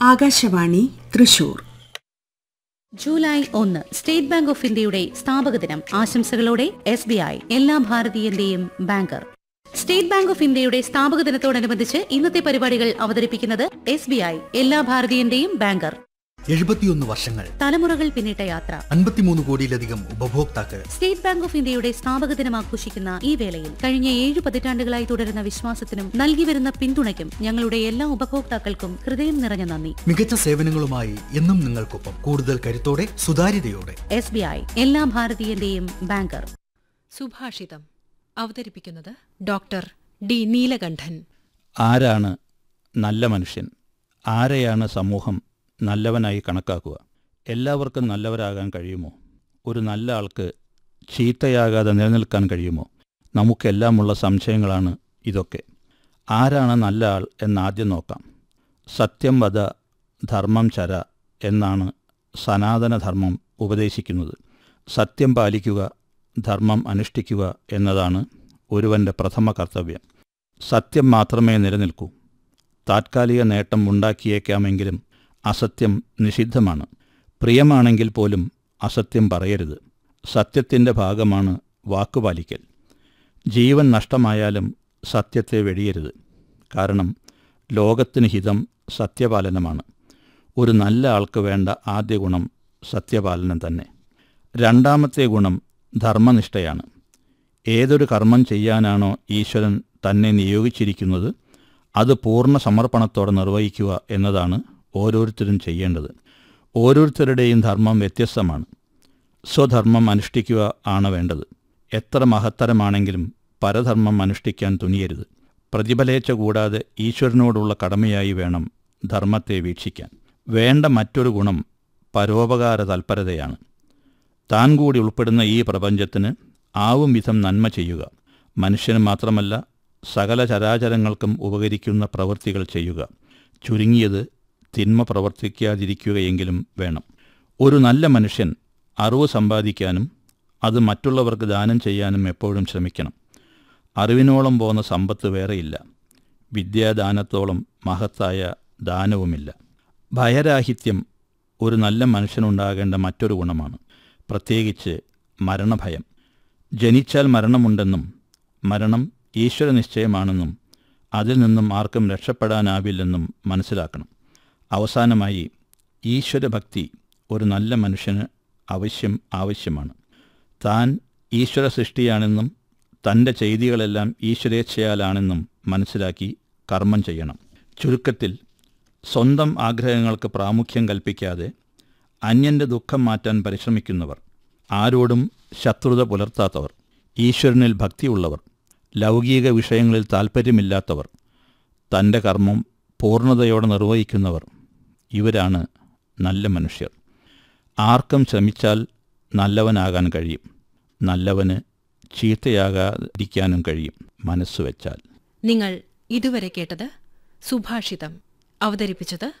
Akashvani Thrissur July ഒന്ന് state bank of ഇന്ത്യയുടെ സ്ഥാപക ദിനം ആശംസകളോടെ എസ് ബി ഐ എല്ലാ ഭാരതീയന്റെയും ബാങ്കർ സ്റ്റേറ്റ് ബാങ്ക് ഓഫ് ഇന്ത്യയുടെ സ്ഥാപക ദിനത്തോടനുബന്ധിച്ച് ഇന്നത്തെ പരിപാടികൾ അവതരിപ്പിക്കുന്നത് എസ് ബി ഐ എല്ലാ ഭാരതീയന്റെയും ബാങ്കർ എഴുപത്തിയൊന്ന് വർഷങ്ങൾ തലമുറകൾ പിന്നിട്ട യാത്ര അൻപത്തിമൂന്ന് കോടിയിലധികം ഉപഭോക്താക്കൾ സ്റ്റേറ്റ് ബാങ്ക് ഓഫ് ഇന്ത്യയുടെ സ്ഥാപക ദിനം ആഘോഷിക്കുന്ന ഈ വേളയിൽ കഴിഞ്ഞ ഏഴ് പതിറ്റാണ്ടുകളായി തുടരുന്ന വിശ്വാസത്തിനും നൽകി വരുന്ന പിന്തുണയ്ക്കും ഞങ്ങളുടെ എല്ലാ ഉപഭോക്താക്കൾക്കും ഹൃദയം നിറഞ്ഞ നന്ദി മികച്ച സേവനങ്ങളുമായി എന്നും നിങ്ങൾക്കൊപ്പം കൂടുതൽ കരുത്തോടെ സുതാര്യതയോടെ എസ് ബി ഐ എല്ലാ ഭാരതീയന്റെയും ബാങ്കർ സുഭാഷിതം അവതരിപ്പിക്കുന്നത് ഡോക്ടർ ഡി നീലകണ്ഠൻ ആരാണ് നല്ല മനുഷ്യൻ ആരെയാണ് സമൂഹം നല്ലവനായി കണക്കാക്കുക എല്ലാവർക്കും നല്ലവരാകാൻ കഴിയുമോ ഒരു നല്ല ആൾക്ക് ചീത്തയാകാതെ നിലനിൽക്കാൻ കഴിയുമോ നമുക്കെല്ലാമുള്ള സംശയങ്ങളാണ് ഇതൊക്കെ ആരാണ് നല്ല ആൾ എന്നാദ്യം നോക്കാം സത്യം വധ ധർമ്മം ചര എന്നാണ് സനാതനധർമ്മം ഉപദേശിക്കുന്നത് സത്യം പാലിക്കുക ധർമ്മം അനുഷ്ഠിക്കുക എന്നതാണ് ഒരുവൻ്റെ പ്രഥമ കർത്തവ്യം സത്യം മാത്രമേ നിലനിൽക്കൂ താത്കാലിക നേട്ടം ഉണ്ടാക്കിയേക്കാമെങ്കിലും അസത്യം നിഷിദ്ധമാണ് പ്രിയമാണെങ്കിൽ പോലും അസത്യം പറയരുത് സത്യത്തിൻ്റെ ഭാഗമാണ് വാക്കുപാലിക്കൽ ജീവൻ നഷ്ടമായാലും സത്യത്തെ വെടിയരുത് കാരണം ലോകത്തിന് ഹിതം സത്യപാലനമാണ് ഒരു നല്ല ആൾക്ക് വേണ്ട ആദ്യ ഗുണം സത്യപാലനം തന്നെ രണ്ടാമത്തെ ഗുണം ധർമ്മനിഷ്ഠയാണ് ഏതൊരു കർമ്മം ചെയ്യാനാണോ ഈശ്വരൻ തന്നെ നിയോഗിച്ചിരിക്കുന്നത് അത് പൂർണ്ണ സമർപ്പണത്തോടെ നിർവഹിക്കുക എന്നതാണ് ഓരോരുത്തരും ചെയ്യേണ്ടത് ഓരോരുത്തരുടെയും ധർമ്മം വ്യത്യസ്തമാണ് സ്വധർമ്മം അനുഷ്ഠിക്കുക ആണ് വേണ്ടത് എത്ര മഹത്തരമാണെങ്കിലും പരധർമ്മം അനുഷ്ഠിക്കാൻ തുനിയരുത് പ്രതിഫലേച്ഛ കൂടാതെ ഈശ്വരനോടുള്ള കടമയായി വേണം ധർമ്മത്തെ വീക്ഷിക്കാൻ വേണ്ട മറ്റൊരു ഗുണം പരോപകാര തൽപരതയാണ് താൻ കൂടി ഉൾപ്പെടുന്ന ഈ പ്രപഞ്ചത്തിന് ആവും വിധം നന്മ ചെയ്യുക മനുഷ്യന് മാത്രമല്ല സകല ചരാചരങ്ങൾക്കും ഉപകരിക്കുന്ന പ്രവൃത്തികൾ ചെയ്യുക ചുരുങ്ങിയത് തിന്മ പ്രവർത്തിക്കാതിരിക്കുകയെങ്കിലും വേണം ഒരു നല്ല മനുഷ്യൻ അറിവ് സമ്പാദിക്കാനും അത് മറ്റുള്ളവർക്ക് ദാനം ചെയ്യാനും എപ്പോഴും ശ്രമിക്കണം അറിവിനോളം പോകുന്ന സമ്പത്ത് വേറെയില്ല വിദ്യാദാനത്തോളം മഹത്തായ ദാനവുമില്ല ഭയരാഹിത്യം ഒരു നല്ല മനുഷ്യനുണ്ടാകേണ്ട മറ്റൊരു ഗുണമാണ് പ്രത്യേകിച്ച് മരണഭയം ജനിച്ചാൽ മരണമുണ്ടെന്നും മരണം ഈശ്വരനിശ്ചയമാണെന്നും അതിൽ നിന്നും ആർക്കും രക്ഷപ്പെടാനാവില്ലെന്നും മനസ്സിലാക്കണം അവസാനമായി ഈശ്വരഭക്തി ഒരു നല്ല മനുഷ്യന് അവശ്യം ആവശ്യമാണ് താൻ ഈശ്വര സൃഷ്ടിയാണെന്നും തൻ്റെ ചെയ്തികളെല്ലാം ഈശ്വരേച്ഛയാലാണെന്നും മനസ്സിലാക്കി കർമ്മം ചെയ്യണം ചുരുക്കത്തിൽ സ്വന്തം ആഗ്രഹങ്ങൾക്ക് പ്രാമുഖ്യം കൽപ്പിക്കാതെ അന്യൻ്റെ ദുഃഖം മാറ്റാൻ പരിശ്രമിക്കുന്നവർ ആരോടും ശത്രുത പുലർത്താത്തവർ ഈശ്വരനിൽ ഭക്തിയുള്ളവർ ലൗകിക വിഷയങ്ങളിൽ താൽപ്പര്യമില്ലാത്തവർ തൻ്റെ കർമ്മം പൂർണ്ണതയോടെ നിർവഹിക്കുന്നവർ ഇവരാണ് നല്ല മനുഷ്യർ ആർക്കും ശ്രമിച്ചാൽ നല്ലവനാകാൻ കഴിയും നല്ലവന് ചീത്തയാകാതിരിക്കാനും കഴിയും മനസ്സ് വെച്ചാൽ നിങ്ങൾ ഇതുവരെ കേട്ടത് സുഭാഷിതം അവതരിപ്പിച്ചത്